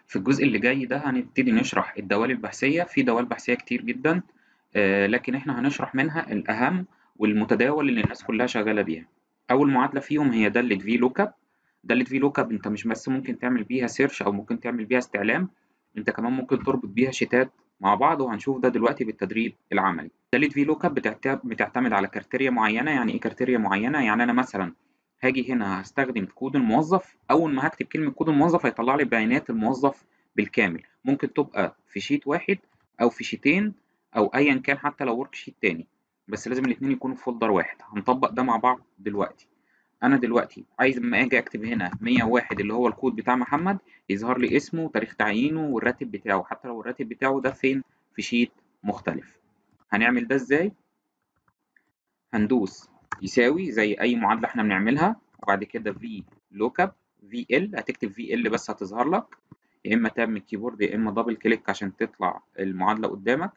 في الجزء اللي جاي ده هنبتدي نشرح الدوال البحثية في دوال بحثية كتير جدا آه، لكن احنا هنشرح منها الأهم والمتداول اللي الناس كلها شغالة بيها أول معادلة فيهم هي دالة في لوك دالة في لوك انت مش بس ممكن تعمل بيها سيرش أو ممكن تعمل بيها استعلام انت كمان ممكن تربط بيها شيتات مع بعض وهنشوف ده دلوقتي بالتدريب العملي دالة في لوك بتعتمد على كريتيريا معينة يعني ايه كريتيريا معينة يعني أنا مثلا هاجي هنا هستخدم كود الموظف اول ما هكتب كلمه كود الموظف هيطلع لي بيانات الموظف بالكامل ممكن تبقى في شيت واحد او في شيتين او ايا كان حتى لو ورك شيت تاني بس لازم الاثنين يكونوا في فولدر واحد هنطبق ده مع بعض دلوقتي انا دلوقتي عايز اما اجي اكتب هنا 101 اللي هو الكود بتاع محمد يظهر لي اسمه وتاريخ تعيينه والراتب بتاعه حتى لو الراتب بتاعه ده فين في شيت مختلف هنعمل ده ازاي هندوس يساوي زي اي معادله احنا بنعملها وبعد كده في لوك اب في ال هتكتب في ال بس هتظهر لك يا اما تاب من الكيبورد يا اما دبل كليك عشان تطلع المعادله قدامك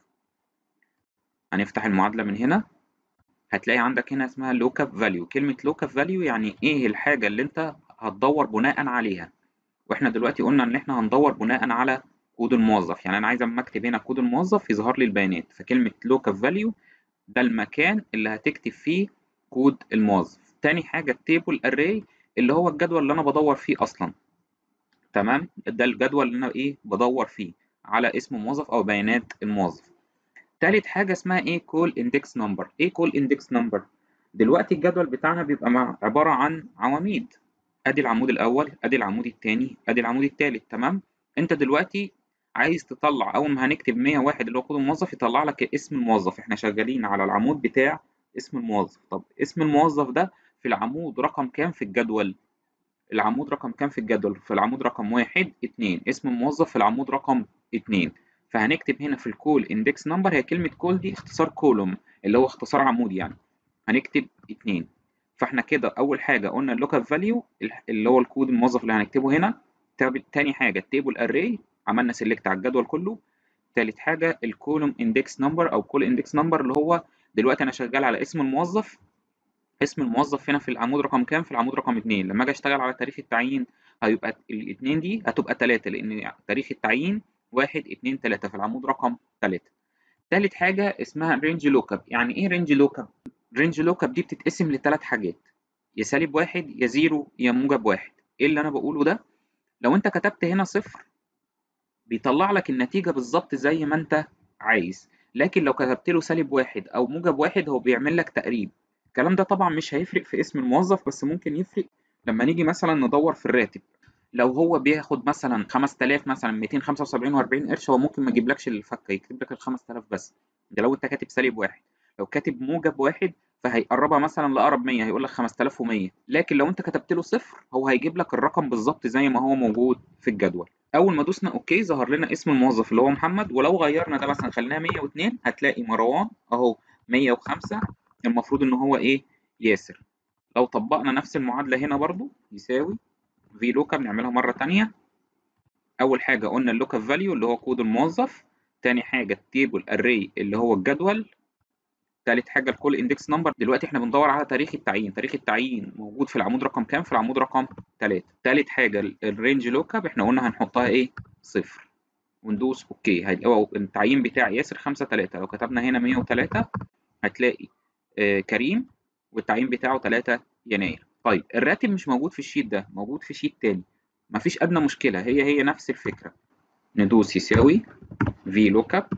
هنفتح المعادله من هنا هتلاقي عندك هنا اسمها لوك اب فاليو كلمه لوك اب فاليو يعني ايه الحاجه اللي انت هتدور بناء عليها واحنا دلوقتي قلنا ان احنا هندور بناء على كود الموظف يعني انا عايز اما اكتب هنا كود الموظف يظهر لي البيانات فكلمه لوك اب فاليو ده المكان اللي هتكتب فيه كود الموظف تاني حاجة التيبل array اللي هو الجدول اللي أنا بدور فيه أصلا تمام ده الجدول اللي أنا إيه بدور فيه على اسم موظف أو بيانات الموظف تالت حاجة اسمها إيه call index number إيه call index number دلوقتي الجدول بتاعنا بيبقى مع عبارة عن عواميد أدي العمود الأول أدي العمود التاني أدي العمود التالت تمام أنت دلوقتي عايز تطلع أول ما هنكتب 101 اللي هو كود الموظف يطلع لك اسم الموظف إحنا شغالين على العمود بتاع اسم الموظف طب اسم الموظف ده في العمود رقم كام في الجدول العمود رقم كام في الجدول في العمود رقم واحد اتنين اسم الموظف في العمود رقم اتنين فهنكتب هنا في الكول اندكس نمبر هي كلمة كول دي اختصار كولوم اللي هو اختصار عمود يعني هنكتب اتنين فاحنا كده اول حاجة قلنا اللوك اب فاليو اللي هو الكود الموظف اللي هنكتبه هنا تاني حاجة التيبل اري عملنا سيلكت على الجدول كله تالت حاجة الكولوم اندكس نمبر او كول اندكس نمبر اللي هو دلوقتي انا شغال على اسم الموظف اسم الموظف هنا في العمود رقم كام في العمود رقم 2 لما اجي اشتغل على تاريخ التعيين هيبقى الاثنين دي هتبقى 3 لان تاريخ التعيين 1 2 3 في العمود رقم 3 ثالث حاجه اسمها رينج لوك اب يعني ايه رينج لوك اب رينج لوك اب دي بتتقسم لثلاث حاجات يا سالب واحد يا زيرو يا موجب واحد ايه اللي انا بقوله ده لو انت كتبت هنا صفر بيطلع لك النتيجه بالظبط زي ما انت عايز لكن لو كتبت له سالب واحد او موجب واحد هو بيعمل لك تقريب الكلام ده طبعا مش هيفرق في اسم الموظف بس ممكن يفرق لما نيجي مثلا ندور في الراتب لو هو بياخد مثلا 5000 مثلا 275 و40 قرش هو ممكن ما يجيبلكش الفكه يكتب لك ال 5000 بس ده لو انت كاتب سالب واحد لو كاتب موجب واحد فهيقربها مثلا لاقرب 100 هيقول لك 5100 لكن لو انت كتبت له صفر هو هيجيب لك الرقم بالظبط زي ما هو موجود في الجدول اول ما دوسنا اوكي ظهر لنا اسم الموظف اللي هو محمد ولو غيرنا ده مثلا خليناها 102 هتلاقي مروان اهو 105 المفروض ان هو ايه ياسر لو طبقنا نفس المعادله هنا برضو يساوي في لوك اب نعملها مره ثانيه اول حاجه قلنا اللوك اب فاليو اللي هو كود الموظف تاني حاجه التيبل اري اللي هو الجدول تالت حاجه الكول اندكس نمبر دلوقتي احنا بندور على تاريخ التعيين تاريخ التعيين موجود في العمود رقم كام في العمود رقم 3 تالت حاجه الرينج لوك اب احنا قلنا هنحطها ايه صفر وندوس اوكي هيبقى التعيين بتاع ياسر 5 3 لو كتبنا هنا 103 هتلاقي آه كريم والتعيين بتاعه 3 يناير طيب الراتب مش موجود في الشيت ده موجود في شيت تاني مفيش ادنى مشكله هي هي نفس الفكره ندوس يساوي في لوك اب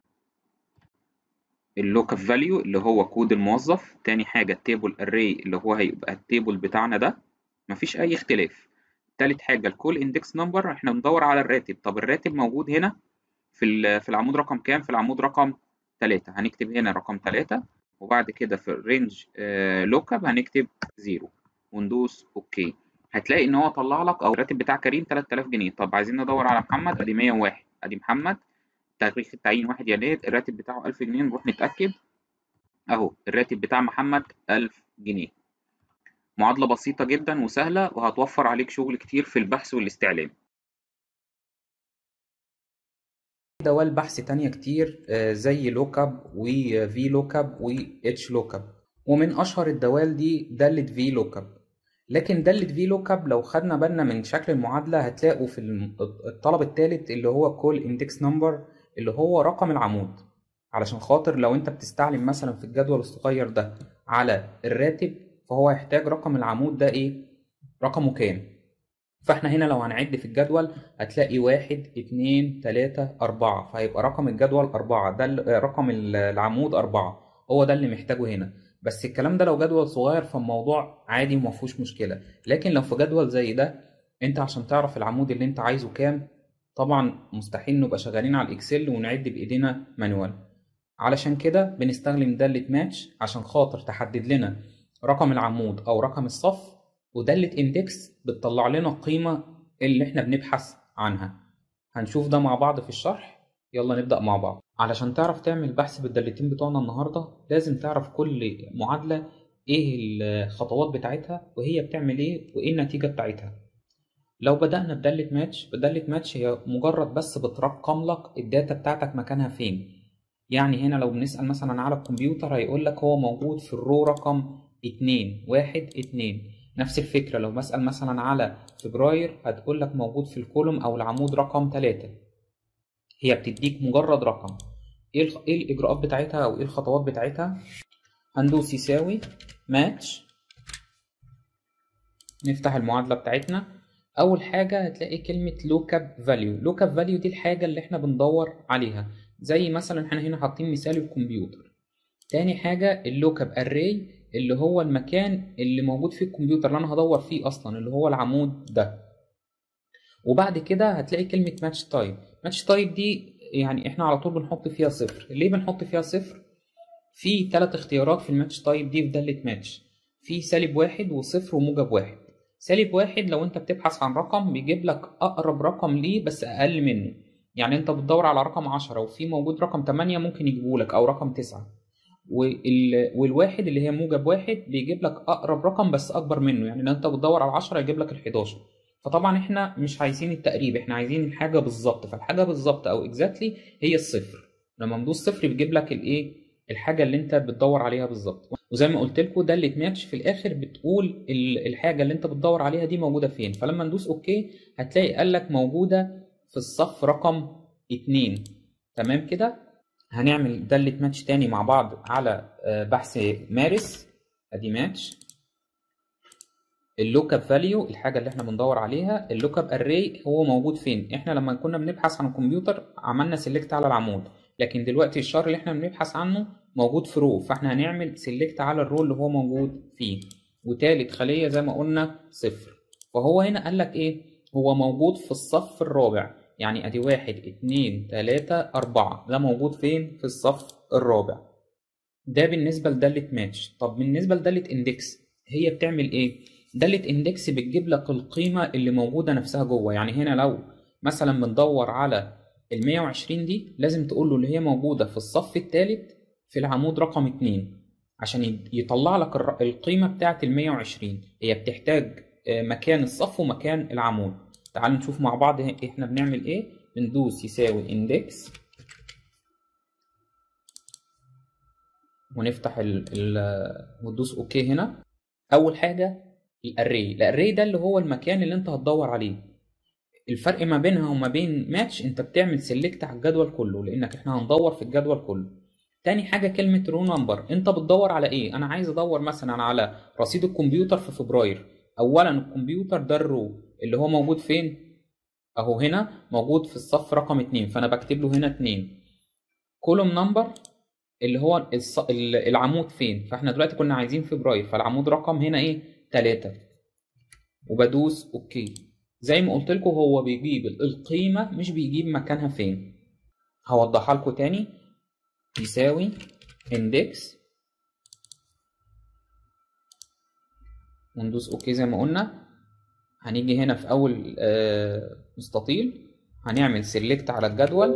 اللوك اب فاليو اللي هو كود الموظف تاني حاجه التيبل اري اللي هو هيبقى التيبل بتاعنا ده مفيش اي اختلاف تالت حاجه الكول اندكس نمبر احنا بندور على الراتب طب الراتب موجود هنا في في العمود رقم كام في العمود رقم 3 هنكتب هنا رقم 3 وبعد كده في الرينج لوك اب هنكتب 0 وندوس اوكي هتلاقي ان هو طلع لك او الراتب بتاع كريم 3000 جنيه طب عايزين ندور على محمد ادي 101 ادي محمد تاريخ التعيين 1 يناير الراتب بتاعه 1000 جنيه نروح نتاكد اهو الراتب بتاع محمد 1000 جنيه معادله بسيطه جدا وسهله وهتوفر عليك شغل كتير في البحث والاستعلام دوال بحث تانية كتير زي لوك اب وفي لوك اب واتش لوك اب ومن اشهر الدوال دي دالة في لوك اب لكن دالة في لوك اب لو خدنا بالنا من شكل المعادلة هتلاقوا في الم- الطلب الثالث اللي هو كول اندكس نمبر اللي هو رقم العمود علشان خاطر لو انت بتستعلم مثلا في الجدول الصغير ده على الراتب فهو هيحتاج رقم العمود ده ايه رقمه كام فاحنا هنا لو هنعد في الجدول هتلاقي واحد اتنين تلاتة أربعة فهيبقى رقم الجدول أربعة ده ال- آه، رقم ال- العمود أربعة هو ده اللي محتاجه هنا بس الكلام ده لو جدول صغير فالموضوع عادي ومفهوش مشكلة لكن لو في جدول زي ده انت عشان تعرف العمود اللي انت عايزه كام طبعا مستحيل نبقى شغالين على الاكسل ونعد بايدينا مانوال علشان كده بنستخدم دالة ماتش عشان خاطر تحدد لنا رقم العمود او رقم الصف ودالة اندكس بتطلع لنا القيمة اللي احنا بنبحث عنها هنشوف ده مع بعض في الشرح يلا نبدأ مع بعض علشان تعرف تعمل بحث بالدالتين بتوعنا النهاردة لازم تعرف كل معادلة ايه الخطوات بتاعتها وهي بتعمل ايه وايه النتيجة بتاعتها لو بدأنا بدالة ماتش بدالة ماتش هي مجرد بس بترقم لك الداتا بتاعتك مكانها فين يعني هنا لو بنسأل مثلا على الكمبيوتر هيقول لك هو موجود في الرو رقم اتنين واحد اتنين نفس الفكرة لو بسأل مثلا على فبراير هتقول لك موجود في الكولوم أو العمود رقم تلاتة هي بتديك مجرد رقم ايه الخ- ايه الإجراءات بتاعتها أو ايه الخطوات بتاعتها هندوس يساوي ماتش نفتح المعادلة بتاعتنا أول حاجة هتلاقي كلمة lookup value lookup value دي الحاجة اللي احنا بندور عليها زي مثلا احنا هنا حاطين مثال الكمبيوتر تاني حاجة اللوكاب array اللي هو المكان اللي موجود فيه الكمبيوتر اللي انا هدور فيه اصلا اللي هو العمود ده وبعد كده هتلاقي كلمة match type match type دي يعني احنا على طول بنحط فيها صفر ليه بنحط فيها صفر في ثلاث اختيارات في الماتش تايب دي في دالة ماتش في سالب واحد وصفر وموجب واحد سالب واحد لو انت بتبحث عن رقم بيجيب لك اقرب رقم ليه بس اقل منه يعني انت بتدور على رقم عشرة وفي موجود رقم تمانية ممكن يجيبولك او رقم تسعة وال... والواحد اللي هي موجب واحد بيجيب لك اقرب رقم بس اكبر منه يعني لو انت بتدور على 10 يجيب لك ال 11 فطبعا احنا مش عايزين التقريب احنا عايزين الحاجه بالظبط فالحاجه بالظبط او اكزاكتلي هي الصفر لما ندوس صفر بيجيب لك الايه الحاجه اللي انت بتدور عليها بالظبط وزي ما قلت لكم ده اللي ماتش في الاخر بتقول ال- الحاجه اللي انت بتدور عليها دي موجوده فين فلما ندوس اوكي هتلاقي قال لك موجوده في الصف رقم 2 تمام كده هنعمل دالة ماتش تاني مع بعض على آه، بحث مارس ادي ماتش اللوك اب فاليو الحاجه اللي احنا بندور عليها اللوك اب اري هو موجود فين احنا لما كنا بنبحث عن الكمبيوتر عملنا سيلكت على العمود لكن دلوقتي الشر اللي احنا بنبحث عنه موجود في رو فاحنا هنعمل سيلكت على الرو اللي هو موجود فيه وتالت خليه زي ما قلنا صفر فهو هنا قال لك ايه هو موجود في الصف الرابع يعني ادي واحد اتنين تلاتة اربعة ده موجود فين في الصف الرابع ده بالنسبة لدالة ماتش طب بالنسبة لدالة اندكس هي بتعمل ايه دالة اندكس بتجيب لك القيمة اللي موجودة نفسها جوه يعني هنا لو مثلا بندور على ال 120 دي لازم تقول له اللي هي موجودة في الصف الثالث في العمود رقم 2 عشان ي- يطلع لك الر- القيمة بتاعة ال 120 هي بتحتاج آه، مكان الصف ومكان العمود تعالوا نشوف مع بعض ه- احنا بنعمل ايه بندوس يساوي اندكس ونفتح ال ال وندوس اوكي هنا اول حاجه الاري الاري ده اللي هو المكان اللي انت هتدور عليه الفرق ما بينها وما بين ماتش انت بتعمل سيلكت على الجدول كله لانك احنا هندور في الجدول كله تاني حاجه كلمه رو نمبر انت بتدور على ايه انا عايز ادور مثلا على رصيد الكمبيوتر في فبراير اولا الكمبيوتر ده الرو اللي هو موجود فين اهو هنا موجود في الصف رقم اتنين فانا بكتب له هنا اتنين كولوم نمبر اللي هو الص... ال- العمود فين فاحنا دلوقتي كنا عايزين فبراير فالعمود رقم هنا ايه تلاتة وبدوس اوكي زي ما قلت لكم هو بيجيب القيمة مش بيجيب مكانها فين هوضحها لكم تاني يساوي اندكس وندوس اوكي زي ما قلنا هنيجي هنا في اول آه، مستطيل هنعمل سيلكت على الجدول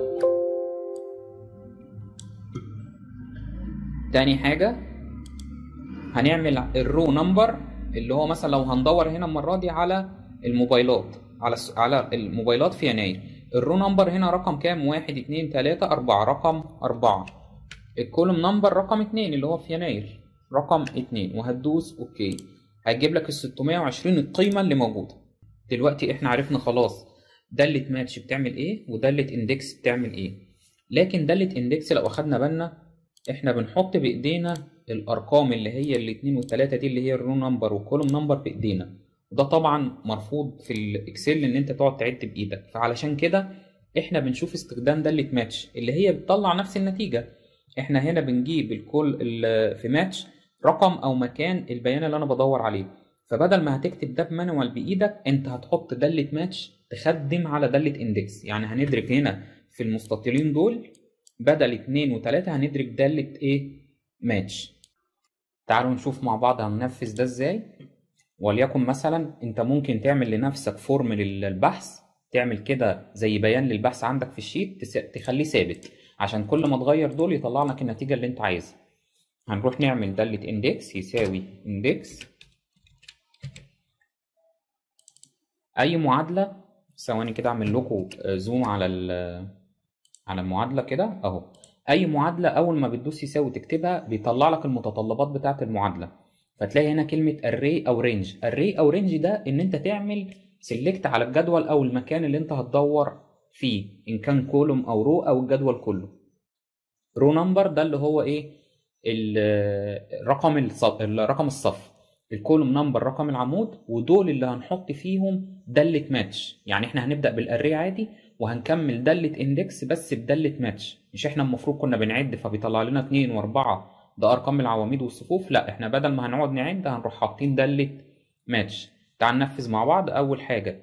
تاني حاجة هنعمل الرو نمبر اللي هو مثلا لو هندور هنا المرة دي على الموبايلات على الس- على الموبايلات في يناير الرو نمبر هنا رقم كام واحد اتنين تلاتة أربعة رقم أربعة الكولوم نمبر رقم اتنين اللي هو في يناير رقم اتنين وهتدوس اوكي هتجيب لك ال 620 القيمه اللي موجوده دلوقتي احنا عرفنا خلاص داله ماتش بتعمل ايه وداله اندكس بتعمل ايه لكن داله اندكس لو اخدنا بالنا احنا بنحط بايدينا الارقام اللي هي الاثنين والثلاثه دي اللي هي الرو نمبر والكولوم نمبر بايدينا وده طبعا مرفوض في الاكسل ان انت تقعد تعد بايدك فعلشان كده احنا بنشوف استخدام داله ماتش اللي هي بتطلع نفس النتيجه احنا هنا بنجيب الكل في ماتش رقم او مكان البيان اللي انا بدور عليه فبدل ما هتكتب ده بمانوال بايدك انت هتحط داله ماتش تخدم على داله اندكس يعني هندرك هنا في المستطيلين دول بدل اتنين وتلاتة هندرك دالة ايه ماتش تعالوا نشوف مع بعض هننفذ ده ازاي وليكن مثلا انت ممكن تعمل لنفسك فورم للبحث تعمل كده زي بيان للبحث عندك في الشيت تخليه ثابت عشان كل ما تغير دول يطلع لك النتيجة اللي انت عايزها هنروح نعمل دالة اندكس يساوي اندكس اي معادلة ثواني كده اعمل لكم زوم على على المعادله كده اهو اي معادله اول ما بتدوس يساوي تكتبها بيطلع لك المتطلبات بتاعه المعادله فتلاقي هنا كلمه array او range array او range ده ان انت تعمل سيلكت على الجدول او المكان اللي انت هتدور فيه ان كان كولوم او رو او الجدول كله رو نمبر ده اللي هو ايه الرقم الصف الرقم الصف الكولوم نمبر رقم العمود ودول اللي هنحط فيهم داله ماتش يعني احنا هنبدا بالاري عادي وهنكمل دالة اندكس بس بدالة ماتش مش احنا المفروض كنا بنعد فبيطلع لنا 2 و4 ده ارقام العواميد والصفوف لا احنا بدل ما هنقعد نعد هنروح حاطين دالة ماتش تعال ننفذ مع بعض اول حاجة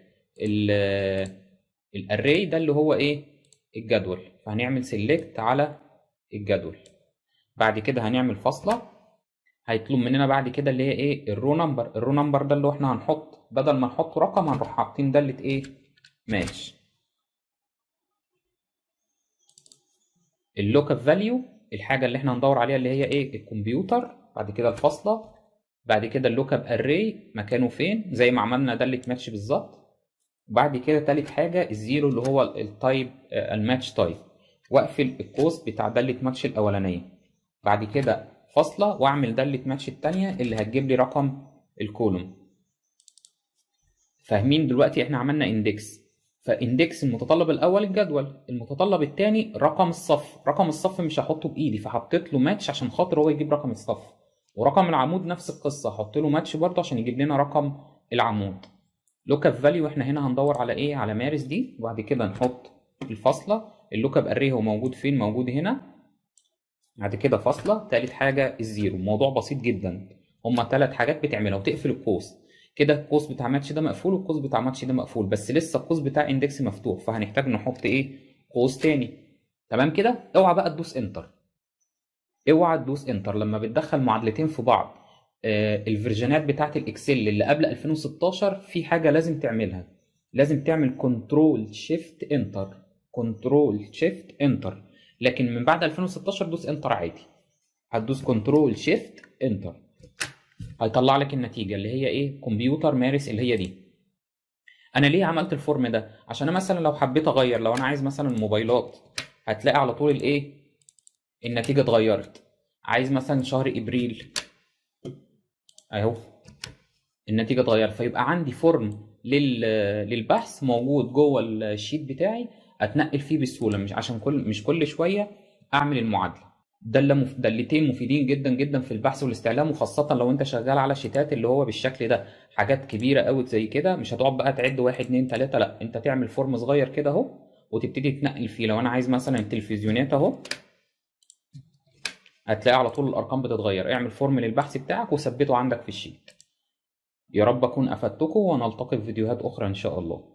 الاري ده اللي هو ايه الجدول فهنعمل سيلكت على الجدول بعد كده هنعمل فاصلة هيطلب مننا بعد كده اللي هي ايه الرو نمبر الرو نمبر ده اللي احنا هنحط بدل ما نحط رقم هنروح حاطين دالة ايه ماتش اللوك اب فاليو الحاجه اللي احنا هندور عليها اللي هي ايه الكمبيوتر بعد كده الفاصله بعد كده اللوك اب اري مكانه فين زي ما عملنا داله ماتش بالظبط بعد كده تالت حاجه الزيرو اللي هو التايب الماتش تايب واقفل القوس بتاع داله ماتش الاولانيه بعد كده فاصله واعمل داله ماتش الثانيه اللي هتجيب لي رقم الكولوم فاهمين دلوقتي احنا عملنا اندكس فاندكس المتطلب الاول الجدول المتطلب الثاني رقم الصف رقم الصف مش هحطه بايدي فحطيت له ماتش عشان خاطر هو يجيب رقم الصف ورقم العمود نفس القصه احط له ماتش برضه عشان يجيب لنا رقم العمود لوك اب فاليو احنا هنا هندور على ايه على مارس دي وبعد كده نحط الفاصله اللوك اب اري هو موجود فين موجود هنا بعد كده فاصله ثالث حاجه الزيرو الموضوع بسيط جدا هما ثلاث حاجات بتعملها وتقفل القوس كده القوس بتاع ماتش ده مقفول والقوس بتاع ماتش ده مقفول بس لسه القوس بتاع اندكس مفتوح فهنحتاج نحط ايه قوس تاني تمام كده اوعى بقى تدوس انتر اوعى تدوس انتر لما بتدخل معادلتين في بعض آه الفيرجنات بتاعت الاكسل اللي قبل 2016 في حاجه لازم تعملها لازم تعمل كنترول شيفت انتر كنترول شيفت انتر لكن من بعد 2016 دوس انتر عادي هتدوس كنترول شيفت انتر هيطلع لك النتيجه اللي هي ايه كمبيوتر مارس اللي هي دي انا ليه عملت الفورم ده عشان انا مثلا لو حبيت اغير لو انا عايز مثلا موبايلات هتلاقي على طول الايه النتيجه اتغيرت عايز مثلا شهر ابريل اهو النتيجه اتغيرت فيبقى عندي فورم لل... للبحث موجود جوه الشيت بتاعي اتنقل فيه بسهوله مش عشان كل مش كل شويه اعمل المعادله دالة مف... دالتين مفيدين جدا جدا في البحث والاستعلام وخاصة لو انت شغال على شيتات اللي هو بالشكل ده حاجات كبيرة قوي زي كده مش هتقعد بقى تعد واحد اتنين تلاتة لا انت تعمل فورم صغير كده اهو وتبتدي تنقل فيه لو انا عايز مثلا التلفزيونات اهو هتلاقي على طول الارقام بتتغير اعمل فورم للبحث بتاعك وثبته عندك في الشيت يا رب اكون افدتكم ونلتقي في فيديوهات اخرى ان شاء الله